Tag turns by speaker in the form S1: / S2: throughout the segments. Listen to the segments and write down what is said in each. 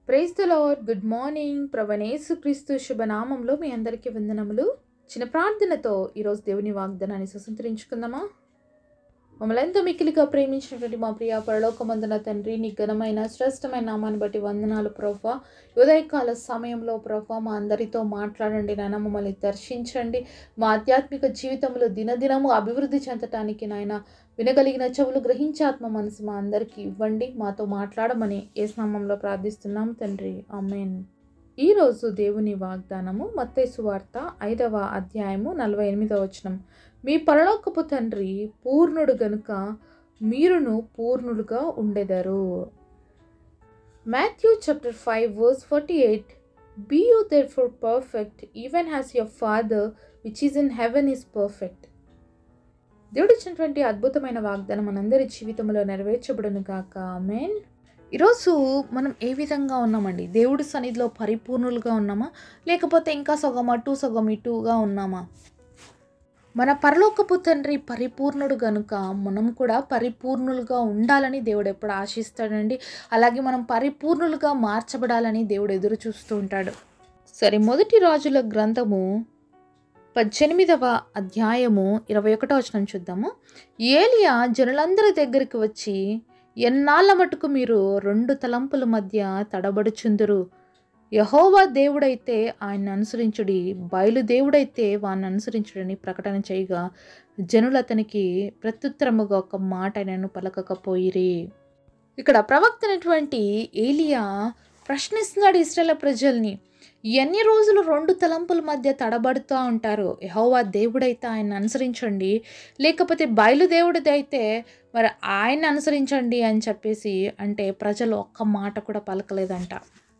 S1: praise the lord good morning ప్రవణేసు క్రీస్తు శుభనామంలో మీ అందరికీ వందనములు చిన్న ప్రార్థనతో ఈరోజు దేవుని వాగ్దానాన్ని స్వతంత్రించుకుందామా మమ్మల్ని ఎంతో మిక్కిలిగా ప్రేమించినటువంటి మా ప్రియ పరలోకమందున తండ్రి నీ ఘనమైన శ్రేష్టమైన నామాన్ని బట్టి వందనాలు ప్రభా ఉదయకాల సమయంలో ప్రభా మా అందరితో మాట్లాడండి నాయన మమ్మల్ని దర్శించండి మా ఆధ్యాత్మిక జీవితంలో దినదినము అభివృద్ధి చెందటానికి నాయన వినగలిగిన చెవులు గ్రహించాత్మ మనసు మా అందరికీ ఇవ్వండి మాతో మాట్లాడమని ఏ స్నామంలో ప్రార్థిస్తున్నాం తండ్రి ఆమెన్ ఈరోజు దేవుని వాగ్దానము మత్తైసు వార్త ఐదవ అధ్యాయము నలభై ఎనిమిదవ వచనం మీ పరలోకపు తండ్రి పూర్ణుడు గనుక మీరును పూర్ణులుగా ఉండెదరు Matthew chapter five verse forty eight be you therefore perfect even has your father which is in heaven is perfect దేవుడు ఇచ్చినటువంటి అద్భుతమైన వాగ్దానం మనందరి జీవితంలో నెరవేర్చబడును గాక ఆమెన్ ఈరోజు మనం ఏ విధంగా ఉన్నామండి దేవుడి సన్నిధిలో పరిపూర్ణులుగా ఉన్నామా లేకపోతే ఇంకా సగం అటు సగం ఇటుగా ఉన్నామా మన పరలోకపు తండ్రి పరిపూర్ణుడు గనుక మనం కూడా పరిపూర్ణులుగా ఉండాలని దేవుడు ఎప్పుడు ఆశిస్తాడండి అలాగే మనం పరిపూర్ణులుగా మార్చబడాలని దేవుడు ఎదురు చూస్తూ ఉంటాడు సరే మొదటి రాజుల గ్రంథము పద్దెనిమిదవ అధ్యాయము ఇరవై ఒకటో వచనం చూద్దాము ఏలియా జనులందరి దగ్గరికి వచ్చి ఎన్నాళ్ళ మటుకు మీరు రెండు తలంపుల మధ్య తడబడుచుందురు యహోవా దేవుడైతే ఆయన అనుసరించుడి బయలు దేవుడైతే వాడిని అనుసరించుడని ప్రకటన చేయగా జనులు అతనికి ప్రత్యుత్తరముగా ఒక మాట ఆయనను పలకకపోయిరి ఇక్కడ ప్రవక్త అయినటువంటి ఏలియా ప్రశ్నిస్తున్నాడు ఇస్రాయల ప్రజల్ని ఎన్ని రోజులు రెండు తలంపుల మధ్య తడబడుతూ ఉంటారు యహోవా దేవుడైతే ఆయన అనుసరించండి లేకపోతే బయలుదేవుడిదైతే మరి ఆయన అనుసరించండి అని చెప్పేసి అంటే ప్రజలు ఒక్క మాట కూడా పలకలేదంట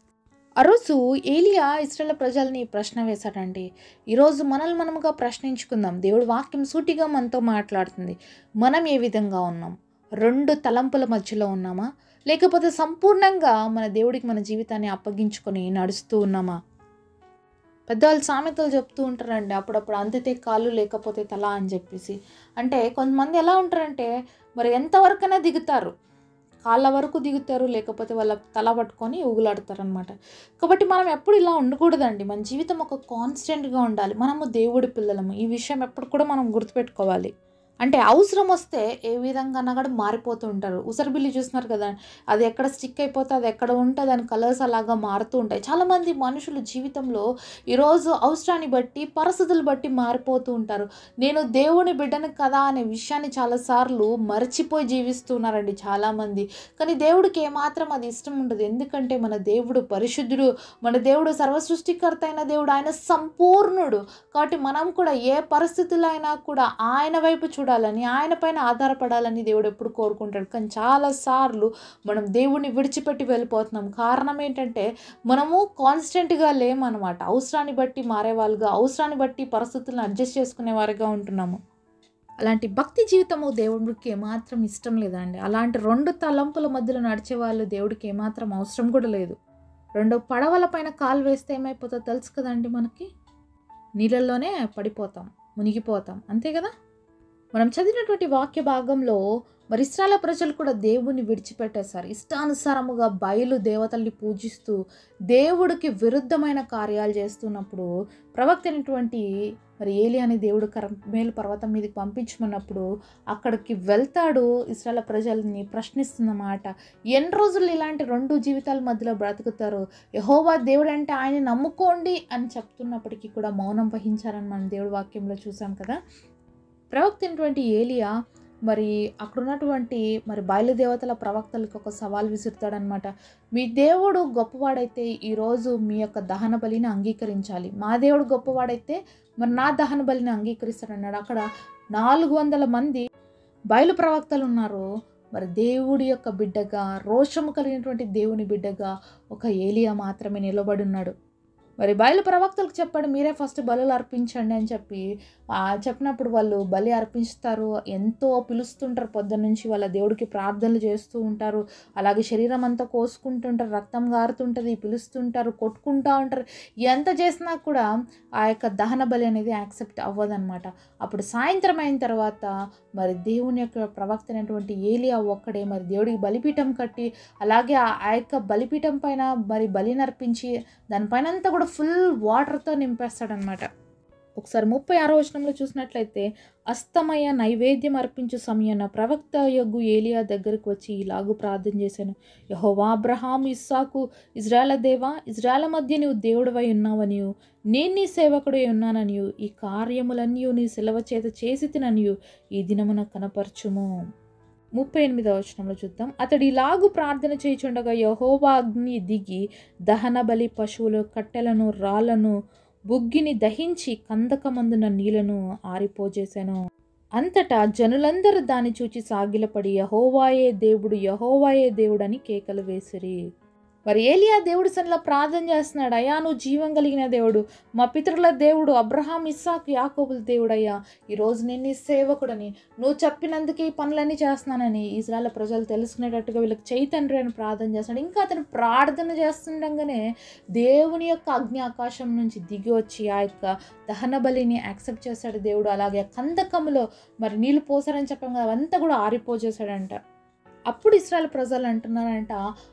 S1: ఆ రోజు ఏలియా ఇస్రాయల్ ప్రజల్ని ప్రశ్న వేశాడండి ఈరోజు మనల్ని మనముగా ప్రశ్నించుకుందాం దేవుడు వాక్యం సూటిగా మనతో మాట్లాడుతుంది మనం ఏ విధంగా ఉన్నాం రెండు తలంపుల మధ్యలో ఉన్నామా లేకపోతే సంపూర్ణంగా మన దేవుడికి మన జీవితాన్ని అప్పగించుకొని నడుస్తూ ఉన్నామా పెద్దవాళ్ళు సామెతలు చెప్తూ ఉంటారండి అప్పుడప్పుడు అందితే కాళ్ళు లేకపోతే తల అని చెప్పేసి అంటే కొంతమంది ఎలా ఉంటారంటే మరి ఎంతవరకైనా దిగుతారు కాళ్ళ వరకు దిగుతారు లేకపోతే వాళ్ళ తల పట్టుకొని ఊగులాడతారు అనమాట కాబట్టి మనం ఎప్పుడు ఇలా ఉండకూడదండి మన జీవితం ఒక కాన్స్టెంట్గా ఉండాలి మనము దేవుడి పిల్లలము ఈ విషయం ఎప్పుడు కూడా మనం గుర్తుపెట్టుకోవాలి అంటే అవసరం వస్తే ఏ విధంగా కూడా మారిపోతూ ఉంటారు ఉసరబిల్లి చూస్తున్నారు కదా అది ఎక్కడ స్టిక్ అయిపోతే అది ఎక్కడ ఉంటే దాని కలర్స్ అలాగా మారుతూ ఉంటాయి చాలామంది మనుషులు జీవితంలో ఈరోజు అవసరాన్ని బట్టి పరిస్థితులు బట్టి మారిపోతూ ఉంటారు నేను దేవుని బిడ్డను కదా అనే విషయాన్ని చాలాసార్లు మర్చిపోయి జీవిస్తున్నారండి చాలామంది కానీ దేవుడికి ఏమాత్రం అది ఇష్టం ఉండదు ఎందుకంటే మన దేవుడు పరిశుద్ధుడు మన దేవుడు సర్వసృష్టికర్త అయిన దేవుడు ఆయన సంపూర్ణుడు కాబట్టి మనం కూడా ఏ పరిస్థితుల్లో అయినా కూడా ఆయన వైపు చూడాలని ఆయన పైన ఆధారపడాలని దేవుడు ఎప్పుడు కోరుకుంటాడు కానీ చాలాసార్లు మనం దేవుడిని విడిచిపెట్టి వెళ్ళిపోతున్నాం కారణం ఏంటంటే మనము కాన్స్టెంట్గా లేమన్నమాట అవసరాన్ని బట్టి మారేవాళ్ళుగా అవసరాన్ని బట్టి పరిస్థితులను అడ్జస్ట్ చేసుకునే వారిగా ఉంటున్నాము అలాంటి భక్తి జీవితము దేవుడికి ఏమాత్రం ఇష్టం లేదండి అలాంటి రెండు తలంపుల మధ్యలో నడిచే వాళ్ళు దేవుడికి ఏమాత్రం అవసరం కూడా లేదు రెండు పడవల పైన కాలు వేస్తే ఏమైపోతుందో తెలుసు కదండి మనకి నీళ్ళల్లోనే పడిపోతాం మునిగిపోతాం అంతే కదా మనం చదివినటువంటి వాక్య భాగంలో మరి ఇస్రాల ప్రజలు కూడా దేవుణ్ణి విడిచిపెట్టేశారు ఇష్టానుసారముగా బయలు దేవతల్ని పూజిస్తూ దేవుడికి విరుద్ధమైన కార్యాలు చేస్తున్నప్పుడు ప్రవక్త అయినటువంటి మరి ఏలి అనే దేవుడు కర మేలు పర్వతం మీదకి పంపించమన్నప్పుడు అక్కడికి వెళ్తాడు ఇస్రాయల ప్రజల్ని ప్రశ్నిస్తున్నమాట ఎన్ని రోజులు ఇలాంటి రెండు జీవితాల మధ్యలో బ్రతుకుతారు యహోవా దేవుడు అంటే ఆయన నమ్ముకోండి అని చెప్తున్నప్పటికీ కూడా మౌనం వహించారని మనం దేవుడి వాక్యంలో చూసాం కదా ప్రవక్త అయినటువంటి ఏలియా మరి అక్కడ ఉన్నటువంటి మరి బయలుదేవతల ప్రవక్తలకు ఒక సవాల్ విసురుతాడనమాట మీ దేవుడు గొప్పవాడైతే ఈరోజు మీ యొక్క దహన బలిని అంగీకరించాలి మా దేవుడు గొప్పవాడైతే మరి నా దహన బలిని అంగీకరిస్తాడన్నాడు అక్కడ నాలుగు వందల మంది బయలు ప్రవక్తలు ఉన్నారు మరి దేవుడి యొక్క బిడ్డగా రోషము కలిగినటువంటి దేవుని బిడ్డగా ఒక ఏలియా మాత్రమే నిలబడి ఉన్నాడు మరి బయలు ప్రవక్తలకు చెప్పాడు మీరే ఫస్ట్ బలులు అర్పించండి అని చెప్పి ఆ చెప్పినప్పుడు వాళ్ళు బలి అర్పిస్తారు ఎంతో పిలుస్తుంటారు పొద్దున్న నుంచి వాళ్ళ దేవుడికి ప్రార్థనలు చేస్తూ ఉంటారు అలాగే శరీరం అంతా కోసుకుంటుంటారు రక్తం గారుతుంటుంది పిలుస్తుంటారు కొట్టుకుంటూ ఉంటారు ఎంత చేసినా కూడా ఆ యొక్క దహన బలి అనేది యాక్సెప్ట్ అవ్వదన్నమాట అప్పుడు సాయంత్రం అయిన తర్వాత మరి దేవుని యొక్క ప్రవక్త అయినటువంటి ఏలియా ఒక్కడే మరి దేవుడికి బలిపీఠం కట్టి అలాగే ఆ ఆ యొక్క బలిపీఠం పైన మరి బలిని అర్పించి దానిపైన అంతా కూడా ఫుల్ వాటర్తో నింపేస్తాడనమాట ఒకసారి ముప్పై ఆరో వచనంలో చూసినట్లయితే అస్తమయ నైవేద్యం అర్పించు సమయాన ప్రవక్త యొగ్గు ఏలియా దగ్గరకు వచ్చి ఇలాగు ప్రార్థన చేశాను యహోవా అబ్రహాం ఇస్సాకు ఇజ్రాయల దేవా ఇజ్రాయల మధ్య నీవు దేవుడివై ఉన్నావనియు నేను నీ సేవకుడై ఉన్నాననియు ఈ కార్యములన్నీ నీ సెలవ చేత చేసి తిననియు ఈ దినమున కనపరచుము ముప్పై ఎనిమిదవ వచనంలో చూద్దాం అతడు ఇలాగు ప్రార్థన చేయుచుండగా యహోవా అగ్ని దిగి దహన బలి పశువులు కట్టెలను రాళ్లను బుగ్గిని దహించి కందకమందున నీళ్లను ఆరిపోజేశాను అంతటా జనులందరూ దాన్ని చూచి సాగిలపడి యహోవాయే దేవుడు యహోవాయే దేవుడని కేకలు వేసిరి మరి ఏలియా దేవుడి సన్నిలో ప్రార్థన చేస్తున్నాడు అయ్యా నువ్వు జీవం కలిగిన దేవుడు మా పితరుల దేవుడు అబ్రహాం ఇస్సాకు యాకోబుల దేవుడయ్యా ఈరోజు నేను నీ సేవకుడని నువ్వు చెప్పినందుకే ఈ పనులన్నీ చేస్తున్నానని ఇజ్రాయల్ ప్రజలు తెలుసుకునేటట్టుగా వీళ్ళకి చైతండ్రి అని ప్రార్థన చేస్తున్నాడు ఇంకా అతను ప్రార్థన చేస్తుండగానే దేవుని యొక్క అగ్ని ఆకాశం నుంచి దిగి వచ్చి ఆ యొక్క దహన బలిని యాక్సెప్ట్ చేశాడు దేవుడు అలాగే కందకములో మరి నీళ్ళు పోసారని చెప్పాం కదా అవంతా కూడా ఆరిపోజేశాడంట అప్పుడు ఇస్రాయల్ ప్రజలు అంటున్నారంట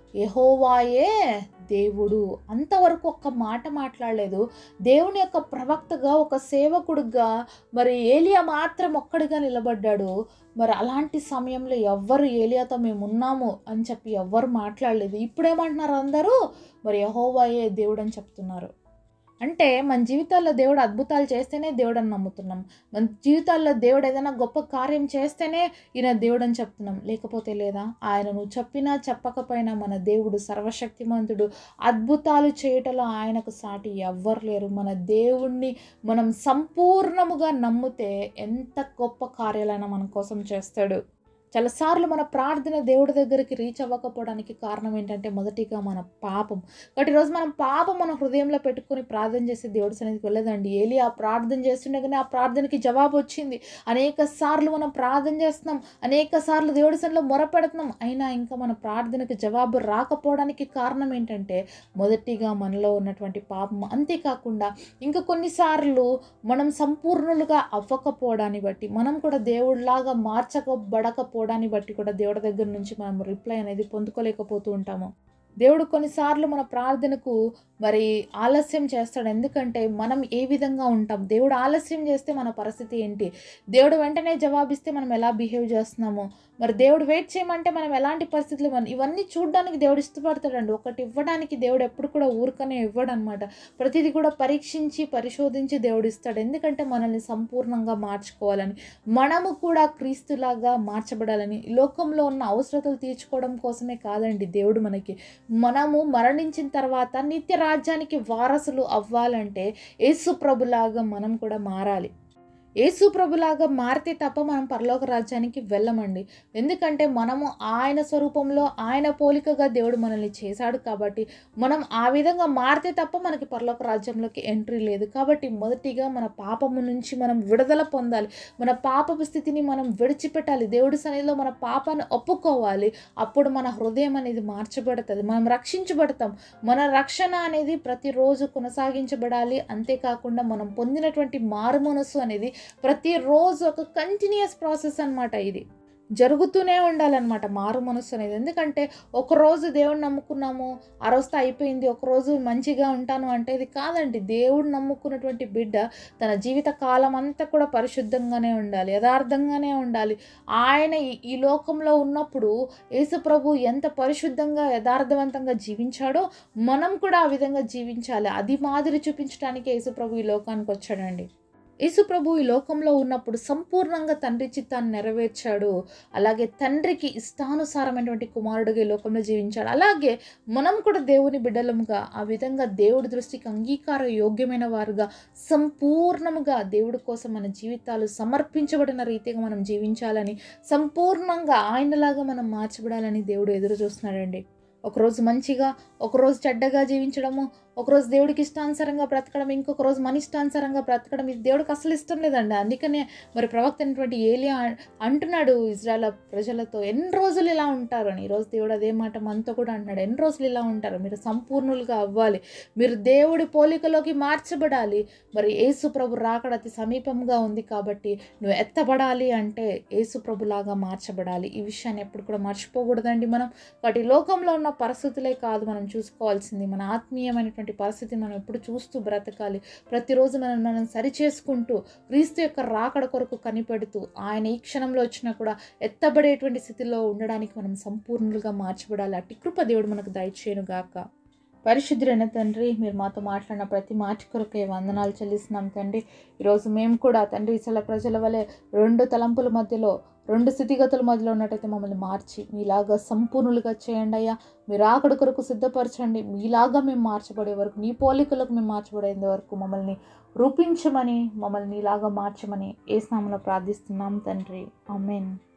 S1: యహోవాయే దేవుడు అంతవరకు ఒక్క మాట మాట్లాడలేదు దేవుని యొక్క ప్రవక్తగా ఒక సేవకుడుగా మరి ఏలియా మాత్రం ఒక్కడిగా నిలబడ్డాడు మరి అలాంటి సమయంలో ఎవ్వరు ఏలియాతో మేము ఉన్నాము అని చెప్పి ఎవ్వరు మాట్లాడలేదు ఇప్పుడేమంటున్నారు అందరూ మరి యహోవాయే దేవుడు అని చెప్తున్నారు అంటే మన జీవితాల్లో దేవుడు అద్భుతాలు చేస్తేనే దేవుడు అని నమ్ముతున్నాం మన జీవితాల్లో దేవుడు ఏదైనా గొప్ప కార్యం చేస్తేనే ఈయన దేవుడు అని చెప్తున్నాం లేకపోతే లేదా ఆయన నువ్వు చెప్పినా చెప్పకపోయినా మన దేవుడు సర్వశక్తిమంతుడు అద్భుతాలు చేయటంలో ఆయనకు సాటి ఎవ్వరు లేరు మన దేవుణ్ణి మనం సంపూర్ణముగా నమ్మితే ఎంత గొప్ప కార్యాలైనా మన కోసం చేస్తాడు చాలాసార్లు మన ప్రార్థన దేవుడి దగ్గరికి రీచ్ అవ్వకపోవడానికి కారణం ఏంటంటే మొదటిగా మన పాపం కాబట్టి ఈరోజు మనం పాపం మన హృదయంలో పెట్టుకొని ప్రార్థన చేసి దేవుడి సన్నిధికి వెళ్ళదండి ఏలి ఆ ప్రార్థన చేస్తుండగానే ఆ ప్రార్థనకి జవాబు వచ్చింది అనేక సార్లు మనం ప్రార్థన చేస్తున్నాం అనేక సార్లు దేవుడి సన్నిలో మొరపెడుతున్నాం అయినా ఇంకా మన ప్రార్థనకి జవాబు రాకపోవడానికి కారణం ఏంటంటే మొదటిగా మనలో ఉన్నటువంటి పాపం అంతేకాకుండా ఇంకా కొన్నిసార్లు మనం సంపూర్ణులుగా అవ్వకపోవడాన్ని బట్టి మనం కూడా దేవుడిలాగా మార్చకబడకపోవడాన్ని బట్టి కూడా దేవుడి దగ్గర నుంచి మనం రిప్లై అనేది పొందుకోలేకపోతూ ఉంటాము దేవుడు కొన్నిసార్లు మన ప్రార్థనకు మరి ఆలస్యం చేస్తాడు ఎందుకంటే మనం ఏ విధంగా ఉంటాం దేవుడు ఆలస్యం చేస్తే మన పరిస్థితి ఏంటి దేవుడు వెంటనే జవాబిస్తే మనం ఎలా బిహేవ్ చేస్తున్నాము మరి దేవుడు వెయిట్ చేయమంటే మనం ఎలాంటి పరిస్థితులు మనం ఇవన్నీ చూడడానికి దేవుడు ఇష్టపడతాడండి ఒకటి ఇవ్వడానికి దేవుడు ఎప్పుడు కూడా ఊరికనే ఇవ్వడు అనమాట ప్రతిదీ కూడా పరీక్షించి పరిశోధించి దేవుడు ఇస్తాడు ఎందుకంటే మనల్ని సంపూర్ణంగా మార్చుకోవాలని మనము కూడా క్రీస్తులాగా మార్చబడాలని ఈ లోకంలో ఉన్న అవసరతలు తీర్చుకోవడం కోసమే కాదండి దేవుడు మనకి మనము మరణించిన తర్వాత నిత్య రాజ్యానికి వారసులు అవ్వాలంటే యేసు ప్రభులాగా మనం కూడా మారాలి యేసు ప్రభులాగా మారితే తప్ప మనం పరలోక రాజ్యానికి వెళ్ళమండి ఎందుకంటే మనము ఆయన స్వరూపంలో ఆయన పోలికగా దేవుడు మనల్ని చేశాడు కాబట్టి మనం ఆ విధంగా మారితే తప్ప మనకి పరలోక రాజ్యంలోకి ఎంట్రీ లేదు కాబట్టి మొదటిగా మన పాపము నుంచి మనం విడుదల పొందాలి మన పాపపు స్థితిని మనం విడిచిపెట్టాలి దేవుడి సన్నిధిలో మన పాపాన్ని ఒప్పుకోవాలి అప్పుడు మన హృదయం అనేది మార్చబడుతుంది మనం రక్షించబడతాం మన రక్షణ అనేది ప్రతిరోజు కొనసాగించబడాలి అంతేకాకుండా మనం పొందినటువంటి మారు మనసు అనేది ప్రతిరోజు ఒక కంటిన్యూస్ ప్రాసెస్ అన్నమాట ఇది జరుగుతూనే ఉండాలన్నమాట మారు మనసు అనేది ఎందుకంటే ఒకరోజు దేవుడు నమ్ముకున్నాము ఆ రోజుతో అయిపోయింది ఒకరోజు మంచిగా ఉంటాను అంటే ఇది కాదండి దేవుడు నమ్ముకున్నటువంటి బిడ్డ తన జీవిత కాలం అంతా కూడా పరిశుద్ధంగానే ఉండాలి యథార్థంగానే ఉండాలి ఆయన ఈ- ఈ లోకంలో ఉన్నప్పుడు యేసు ప్రభు ఎంత పరిశుద్ధంగా యథార్థవంతంగా జీవించాడో మనం కూడా ఆ విధంగా జీవించాలి అది మాదిరి చూపించడానికి యేసు ప్రభు ఈ లోకానికి వచ్చాడండి యేసు ప్రభు ఈ లోకంలో ఉన్నప్పుడు సంపూర్ణంగా తండ్రి చిత్తాన్ని నెరవేర్చాడు అలాగే తండ్రికి ఇష్టానుసారమైనటువంటి కుమారుడుగా ఈ లోకంలో జీవించాడు అలాగే మనం కూడా దేవుని బిడ్డలముగా ఆ విధంగా దేవుడి దృష్టికి అంగీకార యోగ్యమైన వారుగా సంపూర్ణముగా దేవుడి కోసం మన జీవితాలు సమర్పించబడిన రీతిగా మనం జీవించాలని సంపూర్ణంగా ఆయనలాగా మనం మార్చబడాలని దేవుడు ఎదురు చూస్తున్నాడండి ఒకరోజు మంచిగా ఒకరోజు చెడ్డగా జీవించడము ఒకరోజు దేవుడికి ఇష్టానుసారంగా బ్రతకడం ఇంకొక రోజు మన ఇష్టానుసారంగా బ్రతకడం ఇది దేవుడికి అసలు ఇష్టం లేదండి అందుకనే మరి ప్రవక్త అయినటువంటి ఏలియా అంటున్నాడు ఇజ్రాయల్ ప్రజలతో ఎన్ని రోజులు ఇలా ఉంటారు అని ఈరోజు దేవుడు అదే మాట మనతో కూడా అంటున్నాడు ఎన్ని రోజులు ఇలా ఉంటారు మీరు సంపూర్ణులుగా అవ్వాలి మీరు దేవుడి పోలికలోకి మార్చబడాలి మరి యేసు ప్రభు రాకడ అతి సమీపంగా ఉంది కాబట్టి నువ్వు ఎత్తబడాలి అంటే యేసు ప్రభులాగా మార్చబడాలి ఈ విషయాన్ని ఎప్పుడు కూడా మర్చిపోకూడదండి మనం వాటి లోకంలో ఉన్న పరిస్థితులే కాదు మనం చూసుకోవాల్సింది మన ఆత్మీయమైనటువంటి పరిస్థితిని మనం ఎప్పుడు చూస్తూ బ్రతకాలి ప్రతిరోజు మనం మనం సరిచేసుకుంటూ క్రీస్తు యొక్క రాకడ కొరకు కనిపెడుతూ ఆయన ఈ క్షణంలో వచ్చినా కూడా ఎత్తబడేటువంటి స్థితిలో ఉండడానికి మనం సంపూర్ణులుగా మార్చబడాలి అట్టి కృప దేవుడు మనకు దయచేయను గాక పరిశుద్ధుడైన తండ్రి మీరు మాతో మాట్లాడిన ప్రతి మాట కొరకే వందనాలు చెల్లిస్తున్నాం తండ్రి ఈరోజు మేము కూడా తండ్రి ఇసల ప్రజల వలె రెండు తలంపుల మధ్యలో రెండు స్థితిగతుల మధ్యలో ఉన్నట్టయితే మమ్మల్ని మార్చి మీలాగా సంపూర్ణులుగా చేయండి అయ్యా మీరు ఆకడి కొరకు సిద్ధపరచండి మీలాగా మేము మార్చబడే వరకు నీ పోలికలకు మేము మార్చబడేంత వరకు మమ్మల్ని రూపించమని మమ్మల్ని నీలాగా మార్చమని ఏ స్నామంలో ప్రార్థిస్తున్నాం తండ్రి ఆమెన్